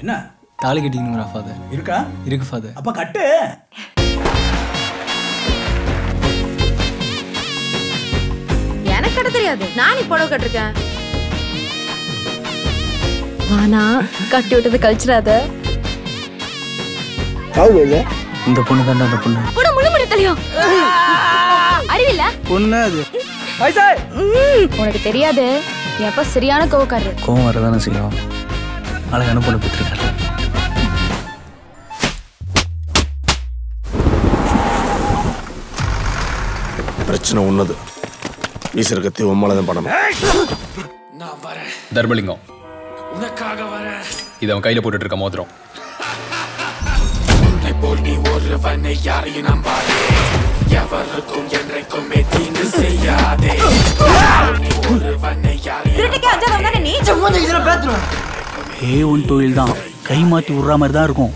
என்ன தாலி கட்டிக்கணுங்கிறா ஃபாதர் இருக்கா இருக்கு ஃபாதர் அப்ப கட்டு எனக்கு கட்ட தெரியாது நானே புடவை கட்டிருக்கேன் ஆனா கட்டி விட்டது கழிச்சிடாத இந்த பொண்ணு தாண்டா அந்த பொண்ணு கூட முழுமுடி தெரியும் அறிவில்ல பொண்ணு அது உனக்கு தெரியாது எப்ப சரியான கோவக்காரரு கோவம் வரதானே செய்யும் அழகான பொண்ணு பெற்றிருக்காரு பிரச்சனை உன்னது வீசுற கத்தி உம்மால தான் படணும் தர்மலிங்கம் இது அவன் கையில போட்டுட்டு இருக்க மோதிரம் ஏ உன் தொழில் தான் கை மாத்தி விடுற மாதிரி தான் இருக்கும்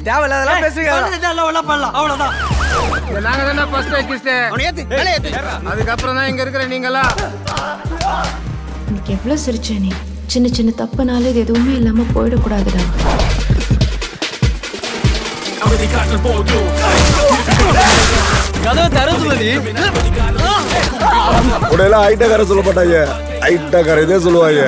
நாங்க தானே ஃபர்ஸ்ட் கிஸ்ட் அதுக்கப்புறம் தான் இங்க இருக்கிற நீங்களாம் இன்னைக்கு எவ்வளவு சிரிச்ச நீ சின்ன சின்ன தப்புனால இது எதுவுமே இல்லாம போயிடக்கூடாதுடா கதவை தர சொல்லுது உடையெல்லாம் ஐட்டக்கார சொல்ல மாட்டாங்க ஐட்டக்கார இதே சொல்லுவாங்க